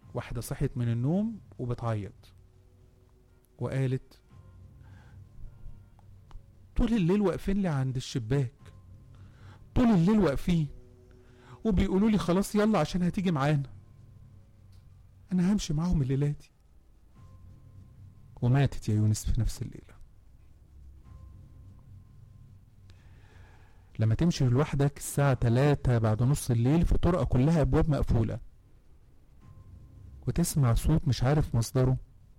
واحدة صحيت من النوم وبتعيط وقالت طول الليل واقفين لي عند الشباك طول الليل واقفين وبيقولوا لي خلاص يلا عشان هتيجي معانا انا همشي معاهم الليله دي وماتت يا يونس في نفس الليله لما تمشي لوحدك الساعة تلاتة بعد نص الليل في طرقة كلها أبواب مقفولة وتسمع صوت مش عارف مصدره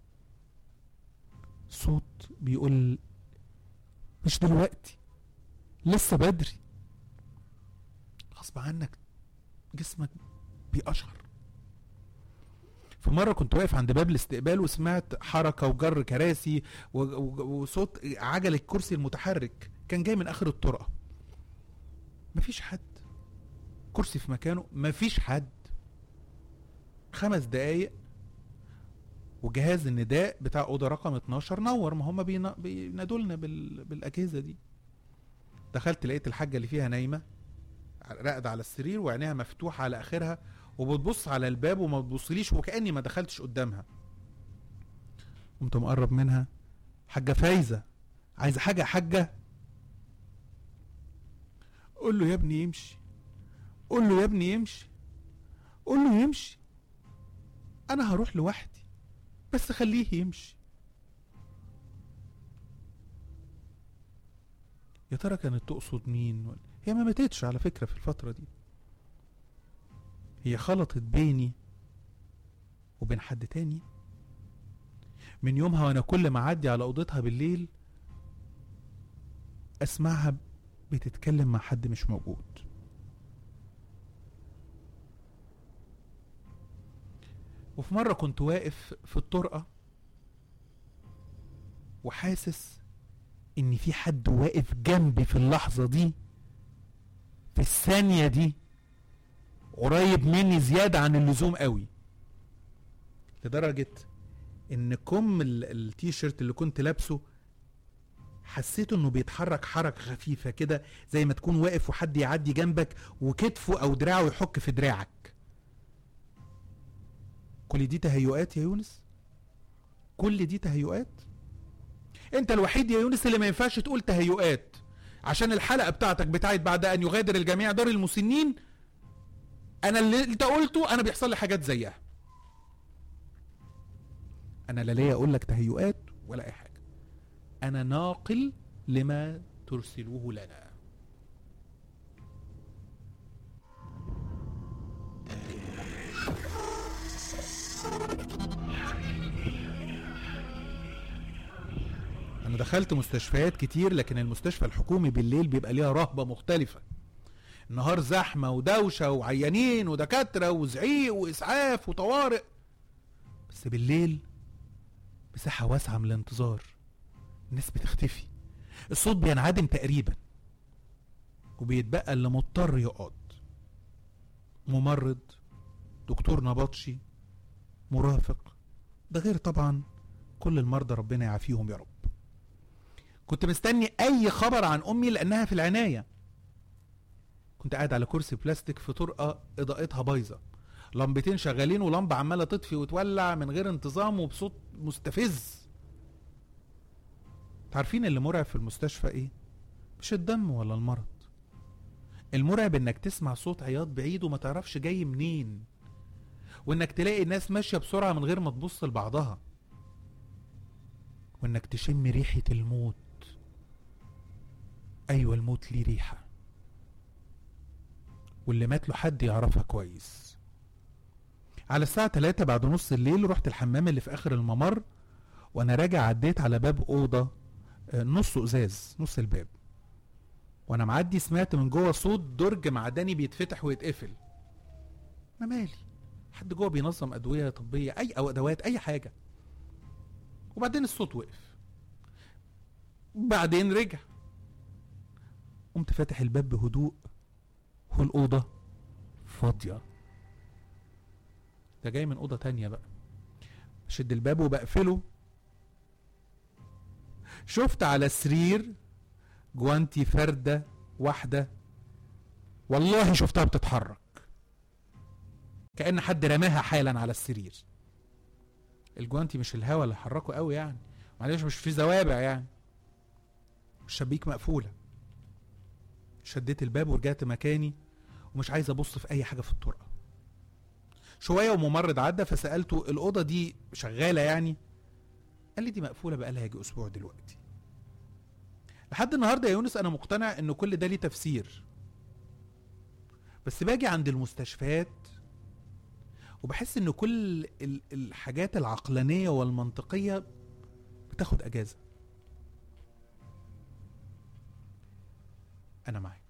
صوت بيقول مش دلوقتي لسه بدري غصب عنك جسمك بيقشعر في مرة كنت واقف عند باب الاستقبال وسمعت حركة وجر كراسي و- و- وصوت عجل الكرسي المتحرك كان جاي من آخر الطرقة مفيش حد كرسي في مكانه مفيش حد خمس دقايق وجهاز النداء بتاع اوضه رقم 12 نور ما هم بينا- بينادوا لنا بال... بالاجهزه دي دخلت لقيت الحاجه اللي فيها نايمه راقده على السرير وعينيها مفتوحه على اخرها وبتبص على الباب وما بتبصليش وكاني ما دخلتش قدامها قمت مقرب منها حاجه فايزه عايزه حاجه يا حاجه قول له يا ابني يمشي قول له يا ابني يمشي قول له يمشي انا هروح لوحدي بس خليه يمشي يا ترى كانت تقصد مين ولا هي ما ماتتش على فكرة في الفترة دي هي خلطت بيني وبين حد تاني من يومها وانا كل ما اعدي على اوضتها بالليل اسمعها بتتكلم مع حد مش موجود وفي مرة كنت واقف في الطرقة وحاسس ان في حد واقف جنبي في اللحظة دي في الثانية دي قريب مني زيادة عن اللزوم قوي لدرجة ان كم ال- التيشيرت اللي كنت لابسه حسيت انه بيتحرك حركة خفيفة كده زي ما تكون واقف وحد يعدي جنبك وكتفه او دراعه يحك في دراعك كل دي تهيؤات يا يونس كل دي تهيؤات انت الوحيد يا يونس اللي ما ينفعش تقول تهيؤات عشان الحلقة بتاعتك بتاعت بعد ان يغادر الجميع دار المسنين انا اللي انت قلته انا بيحصل لي حاجات زيها انا لا ليا اقول لك تهيؤات ولا اي حاجة انا ناقل لما ترسلوه لنا انا دخلت مستشفيات كتير لكن المستشفى الحكومي بالليل بيبقى ليها رهبة مختلفة النهار زحمة ودوشة وعيانين ودكاترة وزعيق وإسعاف وطوارئ بس بالليل مساحة واسعة من الانتظار الناس بتختفي الصوت بينعدم تقريبا وبيتبقى اللي مضطر يقعد ممرض دكتور نبطشي مرافق ده غير طبعا كل المرضى ربنا يعافيهم يا رب كنت مستني اي خبر عن امي لانها في العنايه كنت قاعد على كرسي بلاستيك في طرقه اضاءتها بايظه لمبتين شغالين ولمبه عماله تطفي وتولع من غير انتظام وبصوت مستفز عارفين اللي مرعب في المستشفى ايه مش الدم ولا المرض المرعب انك تسمع صوت عياط بعيد وما تعرفش جاي منين وانك تلاقي الناس ماشيه بسرعه من غير ما تبص لبعضها وانك تشم ريحه الموت ايوه الموت ليه ريحه واللي مات له حد يعرفها كويس على الساعة 3 بعد نص الليل رحت الحمام اللي في آخر الممر وأنا راجع عديت على باب أوضة آه، نصه إزاز نص الباب وأنا معدي سمعت من جوه صوت درج معدني بيتفتح ويتقفل أنا مالي حد جوه بينظم أدوية طبية أي أو أدوات أي حاجة وبعدين الصوت وقف بعدين رجع قمت فاتح الباب بهدوء والأوضة فاضية ده جاي من أوضة تانية بقى بشد الباب وبقفله شفت على السرير جوانتي فردة واحدة والله شفتها بتتحرك كأن حد رماها حالا على السرير الجوانتي مش الهوا اللي حركه قوي يعني معلش مش في زوابع يعني الشبيك مقفولة شديت الباب ورجعت مكاني ومش عايز ابص في اي حاجة في الطرقة شوية وممرض عدى فسألته الأوضة دي شغالة يعني قال لي دي مقفولة بقالها يجي أسبوع دلوقتي لحد النهاردة يا يونس أنا مقتنع إن كل ده ليه تفسير بس باجي عند المستشفيات وبحس إن كل ال- الحاجات العقلانية والمنطقية بتاخد أجازة أنا معاك